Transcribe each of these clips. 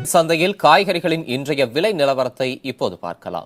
சந்தையில் காய்கறிகளின் இன்றைய விலை நிலவரத்தை இப்போது பார்க்கலாம்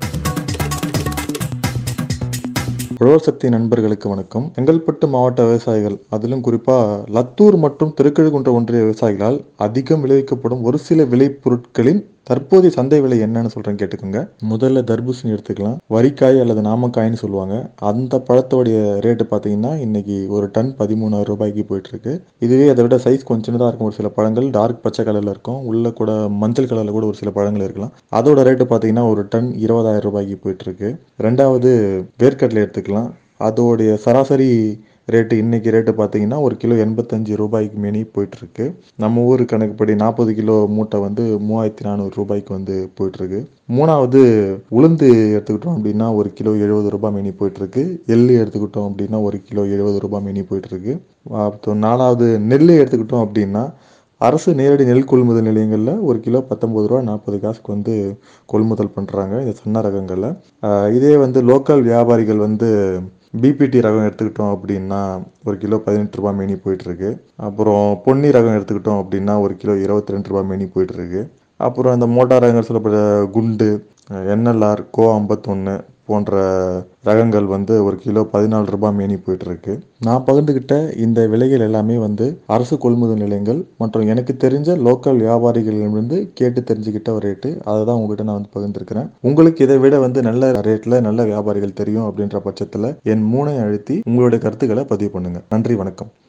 உழவர் சக்தி நண்பர்களுக்கு வணக்கம் செங்கல்பட்டு மாவட்ட விவசாயிகள் அதிலும் குறிப்பா லத்தூர் மற்றும் திருக்கழுகுன்ற ஒன்றிய விவசாயிகளால் அதிகம் விளைவிக்கப்படும் ஒரு சில விளைபொருட்களின் தற்போதைய சந்தை விலை என்னன்னு சொல்றேன் கேட்டுக்கோங்க முதல்ல தர்பூசணி எடுத்துக்கலாம் வரிக்காய் அல்லது நாமக்காய்னு சொல்லுவாங்க அந்த பழத்தோடைய ரேட்டு பார்த்தீங்கன்னா இன்னைக்கு ஒரு டன் பதிமூணாயிரம் ரூபாய்க்கு போயிட்டு இருக்கு இதுவே அதை விட சைஸ் கொஞ்சம் சின்னதாக இருக்கும் ஒரு சில பழங்கள் டார்க் பச்சை கலர்ல இருக்கும் உள்ள கூட மஞ்சள் கலர்ல கூட ஒரு சில பழங்கள் இருக்கலாம் அதோட ரேட்டு பார்த்தீங்கன்னா ஒரு டன் இருபதாயிரம் ரூபாய்க்கு போயிட்டு இருக்கு ரெண்டாவது வேர்க்கடலை எடுத்துக்கலாம் அதோடைய சராசரி ரேட்டு இன்னைக்கு ரேட்டு பார்த்தீங்கன்னா ஒரு கிலோ எண்பத்தஞ்சு ரூபாய்க்கு மேனி போயிட்டு இருக்கு நம்ம ஊர் கணக்குப்படி நாற்பது கிலோ மூட்டை வந்து மூவாயிரத்தி நானூறு ரூபாய்க்கு வந்து போயிட்டு இருக்கு மூணாவது உளுந்து எடுத்துக்கிட்டோம் அப்படின்னா ஒரு கிலோ எழுபது ரூபாய் மேனி போயிட்டு இருக்கு எள்ளு எடுத்துக்கிட்டோம் அப்படின்னா ஒரு கிலோ எழுபது ரூபாய் மேனி போயிட்டு இருக்கு அப்புறம் நாலாவது நெல் எடுத்துக்கிட்டோம் அப்படின்னா அரசு நேரடி நெல் கொள்முதல் நிலையங்களில் ஒரு கிலோ பத்தொம்பது ரூபா நாற்பது காசுக்கு வந்து கொள்முதல் பண்ணுறாங்க இந்த சின்ன ரகங்களில் ஆஹ் இதே வந்து லோக்கல் வியாபாரிகள் வந்து பிபிடி ரகம் எடுத்துக்கிட்டோம் அப்படின்னா ஒரு கிலோ பதினெட்டு ரூபா மேனி போயிட்டு இருக்கு அப்புறம் பொன்னி ரகம் எடுத்துக்கிட்டோம் அப்படின்னா ஒரு கிலோ இருபத்தி ரெண்டு ரூபா மேனி போயிட்டு இருக்கு அப்புறம் இந்த மோட்டார் ரகங்கள் சொல்லப்படுற குண்டு என்எல்ஆர் கோ ஐம்பத்தொன்று போன்ற ரகங்கள் வந்து ஒரு கிலோ பதினாலு ரூபாய் மேனி போயிட்டு இருக்கு நான் பகிர்ந்துகிட்ட இந்த விலைகள் எல்லாமே வந்து அரசு கொள்முதல் நிலையங்கள் மற்றும் எனக்கு தெரிஞ்ச லோக்கல் வியாபாரிகளிடமிருந்து கேட்டு தெரிஞ்சுக்கிட்ட ஒரு ரேட்டு அதை தான் உங்ககிட்ட நான் வந்து பகிர்ந்துருக்கிறேன் உங்களுக்கு இதை விட வந்து நல்ல ரேட்ல நல்ல வியாபாரிகள் தெரியும் அப்படின்ற பட்சத்தில் என் மூனை அழுத்தி உங்களுடைய கருத்துக்களை பதிவு பண்ணுங்க நன்றி வணக்கம்